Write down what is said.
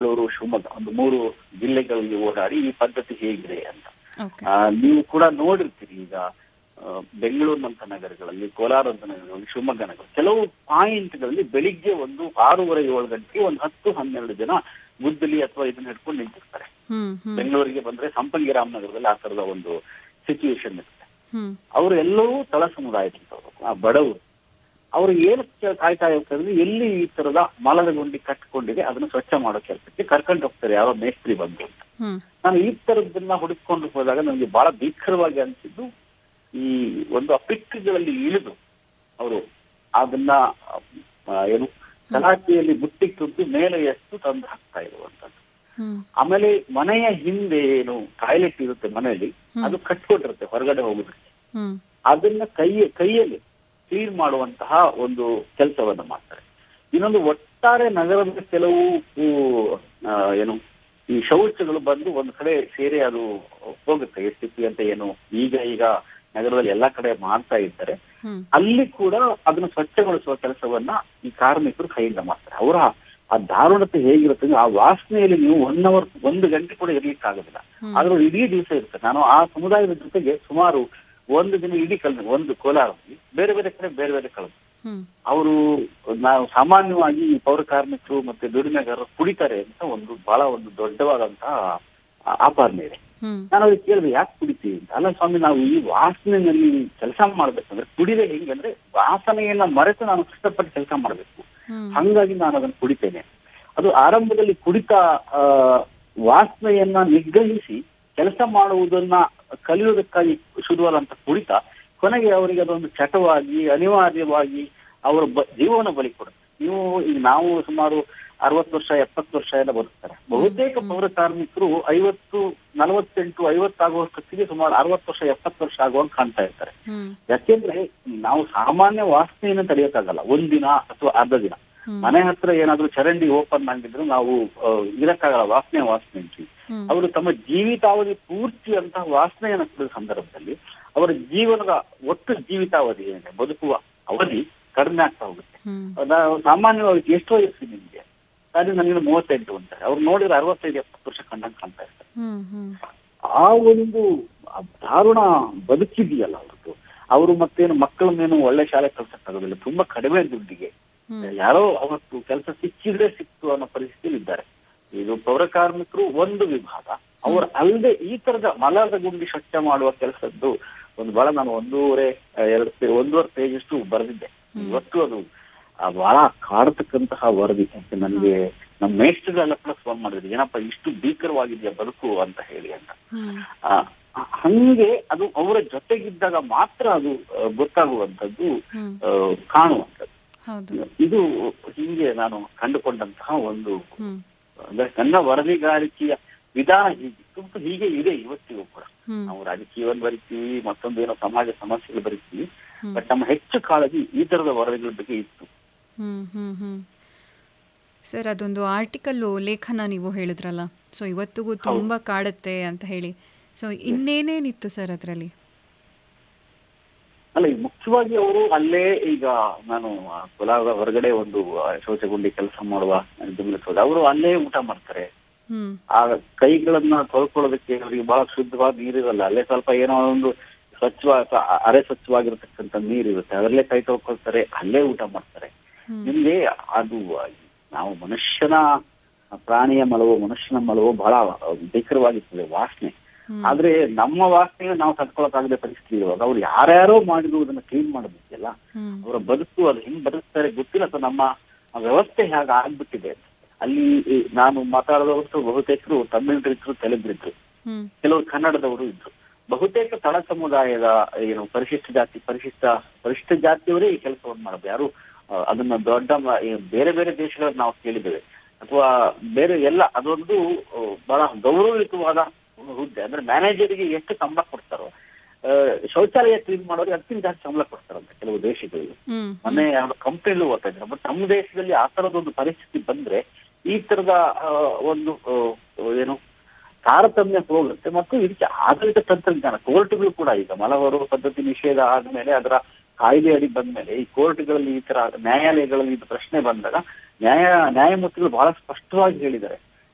ಚಿಕ್ಕಮಗಳೂರು ಶಿವಮೊಗ್ಗ ಒಂದು ಮೂರು ಜಿಲ್ಲೆಗಳಲ್ಲಿ ಓಡಾಡಿ ಈ ಪದ್ಧತಿ ಹೇಗಿದೆ ಅಂತ ಓಕೆ ಆ, ನೀವು ಕೂಡ ನೋಡಿರ್ತೀರಿ ಈಗ ಆ, ಬೆಂಗಳೂರಿನಂತ ನಗರಗಳಲ್ಲಿ ಕೋಲಾರಂತ ನಗರಗಳಲ್ಲಿ ಶಿವಮೊಗ್ಗ ನಗರ ಕೆಲವು ಪಾಯಿಂಟ್ಗಳಲ್ಲಿ ಬೆಳಿಗ್ಗೆ ಒಂದು ಆರೂವರೆ ಏಳು ಗಂಟೆಗೆ ಒಂದು ಹತ್ತು ಹನ್ನೆರಡು ಜನ ಗುದ್ದಲಿ ಅಥವಾ ಇದನ್ನ ಹಿಡ್ಕೊಂಡು ನಿಂತಿರ್ತಾರೆ ಹ್ಮ್ ಹ್ಮ್ ಬೆಂಗಳೂರಿಗೆ ಬಂದ್ರೆ ಸಂಪಂಗಿ ರಾಮನಗರದಲ್ಲಿ ಆ ತರದ ಒಂದು ಸಿಚುವೇಶನ್ ಇರುತ್ತೆ ಹ್ಮ್ ಅವರು ಎಲ್ಲವೂ ತಳ ಸಮುದಾಯದಂತವ್ರು ಆ ಬಡವರು ಅವರು ಏನು ಕಾಯ್ತಾ ಇರ್ತಾರೆ ಎಲ್ಲಿ ಈ ತರದ ಮಲದ ಗುಂಡಿ ಕಟ್ಕೊಂಡಿದೆ ಅದನ್ನ ಸ್ವಚ್ಛ ಮಾಡೋ ಕೆಲಸಕ್ಕೆ ಕರ್ಕೊಂಡು ಹೋಗ್ತಾರೆ ಯಾರೋ ಮೇಸ್ತ್ರಿ ಬಂದು ಅಂತ ಹ್ಮ್ ನಾನು ಈ ತರದನ್ನ ಹುಡುಕೊಂಡು ಹೋದಾಗ ನನಗೆ ಬಹಳ ಭೀಕರವಾಗಿ ಅನಿಸಿದ್ದು ಈ ಒಂದು ಆ ಪಿಕ್ಗಳಲ್ಲಿ ಇಳಿದು ಅವರು ಅದನ್ನ ಆ, ಏನು ಸಲಾಕೆಯಲ್ಲಿ ಬುಟ್ಟಿ ತುಂಬಿ ಮೇಲೆ ಎಷ್ಟು ತಂದು ಹಾಕ್ತಾ ಇರುವಂತದ್ದು ಹ್ಮ್ ಆಮೇಲೆ ಮನೆಯ ಹಿಂದೆ ಏನು ಟಾಯ್ಲೆಟ್ ಇರುತ್ತೆ ಮನೆಯಲ್ಲಿ ಅದು ಕಟ್ಕೊಂಡಿರುತ್ತೆ ಹೊರಗಡೆ ಹೋಗೋದಕ್ಕೆ ಹ್ಮ್ ಅದನ್ನ ಕೈ ಕೈಯಲ್ಲಿ ಕ್ಲೀನ್ ಮಾಡುವಂತಹ ಒಂದು ಕೆಲಸವನ್ನ ಮಾಡ್ತಾರೆ ಇನ್ನೊಂದು ಒಟ್ಟಾರೆ ನಗರದ ಕೆಲವು ಊ, ಆ, ಏನು ಈ ಶೌಚಗಳು ಬಂದು ಒಂದ್ ಕಡೆ ಸೇರಿ ಅದು ಹೋಗುತ್ತೆ ಎಸ್ ಟಿ ಪಿ ಅಂತ ಏನು ಈಗ ಈಗ ನಗರದಲ್ಲಿ ಎಲ್ಲಾ ಕಡೆ ಮಾಡ್ತಾ ಇದ್ದಾರೆ ಹ್ಮ್ ಅಲ್ಲಿ ಕೂಡ ಅದನ್ನ ಸ್ವಚ್ಛಗೊಳಿಸುವ ಕೆಲಸವನ್ನ ಈ ಕಾರ್ಮಿಕರು ಕೈಯಿಂದ ಮಾಡ್ತಾರೆ ಅವರ ಆ ದಾರುಣತೆ ಹೇಗಿರುತ್ತೆ ಅಂದ್ರೆ ಆ ವಾಸನೆಯಲ್ಲಿ ನೀವು ಒನ್ ಅವರ್ ಒಂದು ಗಂಟೆ ಕೂಡ ಇರ್ಲಿಕ್ಕೆ ಆಗೋದಿಲ್ಲ ಆದ್ರೂ ಇಡೀ ದಿವಸ ಇರುತ್ತೆ ನಾನು ಆ ಸಮುದಾಯದ ಜೊತೆಗೆ ಸುಮಾರು ಒಂದು ದಿನ ಇಡೀ ಕಳೆದ ಒಂದು ಕೋಲಾರದಲ್ಲಿ ಬೇರೆ ಬೇರೆ ಕಡೆ ಬೇರೆ ಬೇರೆ ಕಳೆದ ಹ್ಮ್ ಅವರು ನಾವು ಸಾಮಾನ್ಯವಾಗಿ ಈ ಪೌರ ಕಾರ್ಮಿಕರು ಮತ್ತೆ ದುಡಿಮೆಗಾರರು ಕುಡಿತಾರೆ ಅಂತ ಒಂದು ಬಹಳ ಒಂದು ದೊಡ್ಡವಾದಂತಹ ಆ- ಆಪಾದನೆ ಇದೆ ಹ್ಮ್ ನಾನು ಅವ್ರಿಗೆ ಕೇಳಿದೆ ಯಾಕೆ ಕುಡಿತೀವಿ ಅಂತ ಅಲ್ಲ ಸ್ವಾಮಿ ನಾವು ಈ ವಾಸನೆಯಲ್ಲಿ ಕೆಲಸ ಮಾಡ್ಬೇಕಂದ್ರೆ ಕುಡಿದೆ ಹೆಂಗೆ ಅಂದ್ರೆ ವಾಸನೆಯನ್ನ ಮರೆತು ನಾನು ಕಷ್ಟಪಟ್ಟು ಕೆಲಸ ಮಾಡ್ಬೇಕು ಹ್ಮ್ ಹಂಗಾಗಿ ನಾನು ಅದನ್ನು ಕುಡಿತೇನೆ ಅದು ಆರಂಭದಲ್ಲಿ ಕುಡಿತಾ ಆ, ವಾಸನೆಯನ್ನ ನಿಗ್ರಹಿಸಿ ಕೆಲಸ ಮಾಡುವುದನ್ನ ಕಲಿಯುವುದಕ್ಕಾಗಿ ಶುರುವಾದಂತ ಕುಡಿತ ಕೊನೆಗೆ ಅವರಿಗೆ ಅದೊಂದು ಚಟವಾಗಿ ಅನಿವಾರ್ಯವಾಗಿ ಅವರ ಬ- ಜೀವನ ಬಲಿ ಕೊಡುತ್ತೆ ನೀವು ಈಗ ನಾವು ಸುಮಾರು ಅರವತ್ತು ವರ್ಷ ಎಪ್ಪತ್ತು ವರ್ಷ ಎಲ್ಲ ಬದುಕ್ತಾರೆ ಬಹುತೇಕ ಪೌರ ಕಾರ್ಮಿಕರು ಐವತ್ತು ನಲವತ್ತೆಂಟು ಐವತ್ತಾಗುವಷ್ಟೊತ್ತಿಗೆ ಸುಮಾರು ಅರವತ್ತು ವರ್ಷ ಎಪ್ಪತ್ತು ವರ್ಷ ಆಗುವಾಗ ಕಾಣ್ತಾ ಇರ್ತಾರೆ ಹ್ಮ್ ಯಾಕೆಂದ್ರೆ ನಾವು ಸಾಮಾನ್ಯ ವಾಸನೆಯನ್ನು ತಡೆಯೋಕ್ಕಾಗಲ್ಲ ಒಂದಿನ ಅಥವಾ ಅರ್ಧ ದಿನ ಹ್ಮ್. ಮನೆ ಹತ್ರ ಏನಾದ್ರೂ ಚರಂಡಿ ಓಪನ್ ಆಗಿದ್ರು ನಾವು ಆ, ಇರಕ್ಕಾಗಲ್ಲ ವಾಸನೆ ವಾಸನೆ ಅಂತೀವಿ ಹ್ಮ್. ಅವರು ತಮ್ಮ ಜೀವಿತಾವಧಿ ಪೂರ್ತಿ ಅಂತಹ ವಾಸನೆಯನ್ನು ಕುಡಿದ ಸಂದರ್ಭದಲ್ಲಿ ಅವರ ಜೀವನದ ಒಟ್ಟು ಜೀವಿತಾವಧಿ ಏನಿದೆ ಬದುಕುವ ಅವಧಿ ಕಡಿಮೆ ಆಗ್ತಾ ಹೋಗುತ್ತೆ ಹ್ಮ್ ನಾವು ಸಾಮಾನ್ಯವಾಗಿ ಎಷ್ಟು ವಯಸ್ಸು ನಿಮ್ಗೆ ಅದೇ ನನಗೆ ಮೂವತ್ತೆಂಟು ಅಂತಾರೆ ಅವ್ರು ನೋಡಿದ್ರೆ ಅರವತ್ತೈದು ಎಪ್ಪತ್ತು ವರ್ಷ ಕಂಡಂಗೆ ಕಾಣ್ತಾ ಇರ್ತಾರೆ ಹ್ಮ್ ಹ್ಮ್ ಆ ಒಂದು ಆ ದಾರುಣ ಬದುಕಿದೆಯಲ್ಲ ಅವ್ರದ್ದು ಅವರು ಮತ್ತೇನು ಮಕ್ಕಳನ್ನೇನು ಒಳ್ಳೆ ಶಾಲೆ ಕಳ್ಸಕ್ಕಾಗೋದಿಲ್ಲ ತುಂಬಾ ಕಡಿಮೆ ದುಡ್ಡಿಗೆ ಹ್ಮ್. ಯಾರೋ ಅವತ್ತು ಕೆಲಸ ಸಿಕ್ಕಿದ್ರೆ ಸಿಕ್ತು ಅನ್ನೋ ಪರಿಸ್ಥಿತಿಯಲ್ಲಿ ಇದ್ದಾರೆ ಇದು ಪೌರ ಕಾರ್ಮಿಕರು ಒಂದು ವಿಭಾಗ ಅವರು ಅಲ್ಲದೆ ಈ ತರದ ಮಲದ ಗುಂಡಿ ಸ್ವಚ್ಛ ಮಾಡುವ ಕೆಲಸದ್ದು ಒಂದು ಬಹಳ ನಾನು ಒಂದೂವರೆ ಆ, ಎರಡು ಪೇ ಒಂದೂವರೆ ಪೇಜ್ ಅಷ್ಟು ಬರೆದಿದ್ದೆ ಇವತ್ತು ಅದು ಆ, ಬಹಳ ಕಾಡತಕ್ಕಂತಹ ವರದಿ ಅಂತ ನನಗೆ ನಮ್ಮ ಮೇಷ್ಟ್ರಗಳೆಲ್ಲ ಕೂಡ ಫೋನ್ ಮಾಡಿದ್ರು ಏನಪ್ಪ ಇಷ್ಟು ಭೀಕರವಾಗಿದೆಯಾ ಬದುಕು ಅಂತ ಹೇಳಿ ಅಂತ ಹ್ಮ್ ಆ, ಹಂಗೆ ಅದು ಅವರ ಜೊತೆಗಿದ್ದಾಗ ಮಾತ್ರ ಅದು ಆ, ಗೊತ್ತಾಗುವಂಥದ್ದು ಹ್ಮ್ ಆ, ಕಾಣುವಂಥದ್ದು ಹೌದು ಇದು ಹೀಗೆ ನಾನು ಕಂಡುಕೊಂಡಂತಹ ಒಂದು ಹ್ಮ್ ಅಂದ್ರೆ ನನ್ನ ವರದಿಗಾರಿಕೆಯ ವಿಧಾನ ಹೀಗಿತ್ತು ಮತ್ತು ಹೀಗೆ ಇದೆ ಇವತ್ತಿಗೂ ಕೂಡ ಹ್ಮ್ ನಾವು ರಾಜಕೀಯವನ್ನು ಬರಿತೀವಿ ಮತ್ತೊಂದು ಏನೋ ಸಮಾಜ ಸಮಸ್ಯೆಗಳು ಬರಿತೀವಿ ಹ್ಮ್. ಬಟ್ ನಮ್ಮ ಹೆಚ್ಚು ಕಾಳಜಿ ಈ ತರದ ವರದಿಗಳ ಬಗ್ಗೆ ಇತ್ತು ಹ್ಮ್ ಹ್ಮ್ ಹ್ಮ್ ಸರ್ ಅದೊಂದು ಆರ್ಟಿಕಲ್ಲು ಲೇಖನ ನೀವು ಹೇಳಿದ್ರಲ್ಲ ಸೊ ಇವತ್ತಿಗೂ ತುಂಬ ಕಾಡುತ್ತೆ ಅಂತ ಹೇಳಿ ಸೊ ಇನ್ನೇನೇನಿತ್ತು ಸರ್ ಅದರಲ್ಲಿ ಅಲ್ಲ ಈಗ ಮುಖ್ಯವಾಗಿ ಅವರು ಅಲ್ಲೇ ಈಗ ನಾನು ಆ ಕೋಲಾರದ ಹೊರಗಡೆ ಒಂದು ಆ, ಶೌಚಗುಂಡಿ ಕೆಲಸ ಮಾಡುವ ಗಮನಿಸೋದು ಅವರು ಅಲ್ಲೇ ಊಟ ಮಾಡ್ತಾರೆ ಹ್ಮ್ ಆ ಕೈಗಳನ್ನ ತೊಳ್ಕೊಳ್ಳೋದಕ್ಕೆ ಅವರಿಗೆ ಬಹಳ ಶುದ್ಧವಾದ ನೀರಿರಲ್ಲ ಅಲ್ಲೇ ಸ್ವಲ್ಪ ಏನೋ ಒಂದು ಸ್ವಚ್ಛವ ಅಥವಾ ಅರೆ ಸ್ವಚ್ಛವಾಗಿರತಕ್ಕಂಥ ನೀರಿರುತ್ತೆ ಅದರಲ್ಲೇ ಕೈ ತೊಳ್ಕೊಳ್ತಾರೆ ಅಲ್ಲೇ ಊಟ ಮಾಡ್ತಾರೆ ಹ್ಮ್. ನಿಮ್ಗೆ ಅದು ನಾವು ಮನುಷ್ಯನ ಪ್ರಾಣಿಯ ಮಲವು ಮನುಷ್ಯನ ಮಲವು ಬಹಳ ಭೀಕರವಾಗಿರ್ತದೆ ವಾಸನೆ ಹ್ಮ್. ಆದ್ರೆ ನಮ್ಮ ವಾಸನೆ ನಾವು ತಡ್ಕೊಳಕ್ಕಾಗದೆ ಪರಿಸ್ಥಿತಿ ಇರುವಾಗ ಅವ್ರು ಯಾರ್ಯಾರೋ ಮಾಡಿರುವುದನ್ನ ಕ್ಲೀನ್ ಮಾಡೋದಿದೆಯಲ್ಲ ಹ್ಮ್ ಅವರ ಬದುಕು ಅದು ಹೆಂಗ್ ಬದುಕ್ತಾರೆ ಗೊತ್ತಿಲ್ಲ ಅಥವಾ ನಮ್ಮ ವ್ಯವಸ್ಥೆ ಹೇಗೆ ಆಗ್ಬಿಟ್ಟಿದೆ ಅಂತ. ಅಲ್ಲಿ ಈ ನಾನು ಮಾತಾಡೋದವರು ಬಹುತೇಕರು ತಮಿಳರಿದ್ರು ತೆಲುಗರಿದ್ರು ಹ್ಮ್ ಕೆಲವರು ಕನ್ನಡದವರು ಇದ್ರು ಬಹುತೇಕ ತಳ ಸಮುದಾಯದ ಏನು ಪರಿಶಿಷ್ಟ ಜಾತಿ ಪರಿಶಿಷ್ಟ ಪರಿಶಿಷ್ಟ ಜಾತಿಯವರೇ ಈ ಕೆಲಸವನ್ನು ಮಾಡೋದು ಯಾರು ಆ, ಅದನ್ನ ದೊಡ್ಡ ಮ- ಈ ಬೇರೆ ಬೇರೆ ದೇಶಗಳಲ್ಲಿ ನಾವು ಕೇಳಿದ್ದೇವೆ ಅಥವಾ ಬೇರೆ ಎಲ್ಲ ಅದೊಂದು ಆ, ಬಹಳ ಗೌರವಯುತವಾದ ಒಂದು ಹುದ್ದೆ ಅಂದ್ರೆ ಮ್ಯಾನೇಜರ್ಗೆ ಎಷ್ಟು ಸಂಬಳ ಕೊಡ್ತಾರೋ ಆ, ಶೌಚಾಲಯ ಕ್ಲೀನ್ ಮಾಡೋರಿಗೆ ಅದಕ್ಕಿಂತ ಜಾಸ್ತಿ ಸಂಬಳ ಕೊಡ್ತಾರಂತೆ ಕೆಲವು ದೇಶಗಳಿಗೆ ಹ್ಮ್ ಮೊನ್ನೆ ಯಾವ್ದೋ ಕಂಪ್ನಿಲೂ ಓದ್ತಾ ಇದ್ದಾರೆ ಬಟ್ ನಮ್ಮ ದೇಶದಲ್ಲಿ ಆ ತರದೊಂದು ಪರಿಸ್ಥಿತಿ ಬಂದ್ರೆ ಈ ತರದ ಆ, ಒಂದು ಆ, ಏನು ತಾರತಮ್ಯ ಹೋಗುತ್ತೆ ಮತ್ತು ಇದಕ್ಕೆ ಆಧುನಿಕ ತಂತ್ರಜ್ಞಾನ ಕೋರ್ಟ್ಗಳು ಕೂಡ ಈಗ ಮಲ ಹೊರುವ ಪದ್ಧತಿ ನಿಷೇಧ ಆದ್ಮೇಲೆ ಅದರ ಕಾಯ್ದೆ ಅಡಿ ಬಂದ್ಮೇಲೆ ಈ ಕೋರ್ಟ್ಗಳಲ್ಲಿ ಈ ತರ ನ್ಯಾಯಾಲಯಗಳಲ್ಲಿ ಇದು ಪ್ರಶ್ನೆ ಬಂದಾಗ ನ್ಯಾಯ ನ್ಯಾಯಮೂರ್ತಿಗಳು ಬಹಳ ಸ್ಪಷ್ಟವಾಗಿ ಹೇಳಿದ್ದಾರೆ